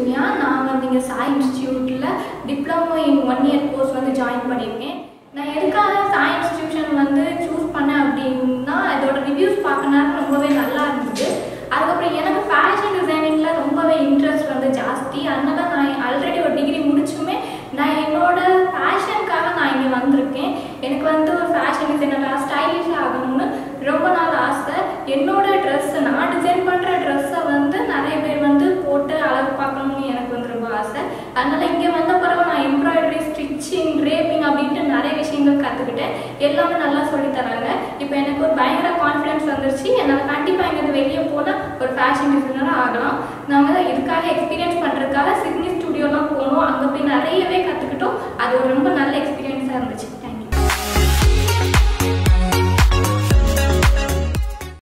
சின்யா நான் வந்து இங்கே சாய் இன்ஸ்டியூட்டில் diploma in one year course வந்து ஜாயின் பண்ணியிருக்கேன் நான் எதுக்காக சாய் இன்ஸ்டியூஷன் வந்து சூஸ் பண்ணேன் அப்படின்னா அதோட ரிவ்யூஸ் பார்க்கணும் ரொம்பவே நல்லா இருந்தது அதுக்கப்புறம் எனக்கு ஃபேஷன் டிசைனிங்கில் ரொம்பவே இன்ட்ரெஸ்ட் வந்து ஜாஸ்தி அதனால நான் ஆல்ரெடி ஒரு டிகிரி முடிச்சுமே நான் என்னோட ஃபேஷனுக்காக நான் இங்கே வந்திருக்கேன் எனக்கு வந்து ஒரு ஃபேஷன் டிசைனராக ஸ்டைலிஷ் ஆகணும்னு ரொம்ப நாள் ஆசை என்னோட ட்ரெஸ் நான் டிசைன் பண்ணுற ட்ரெஸ்ஸை வந்து நிறைய பேர் வந்து போட்டு அழகு பார்க்கணும்னு எனக்கு வந்து ரொம்ப ஆசை அதனால இங்கே வந்த பிறகு நான் எம்ப்ராய்டரி ஸ்டிச்சிங் ட்ரேப்பிங் அப்படின்ட்டு நிறைய விஷயங்கள் கற்றுக்கிட்டேன் எல்லாமே நல்லா சொல்லித் தராங்க இப்போ எனக்கு ஒரு பயங்கர கான்ஃபிடன்ஸ் வந்துருச்சு என்னால் கண்டிப்பாக எங்கேருந்து வெளியே போனால் ஒரு ஃபேஷன் டிசைனராக ஆகலாம் நாங்கள் இதுக்காக எக்ஸ்பீரியன்ஸ் பண்ணுறதுக்காக சிட்னி ஸ்டுடியோலாம் போனோம் அங்கே போய் நிறையவே கற்றுக்கிட்டோம் அது ஒரு ரொம்ப நல்ல எக்ஸ்பீரியன்ஸாக இருந்துச்சு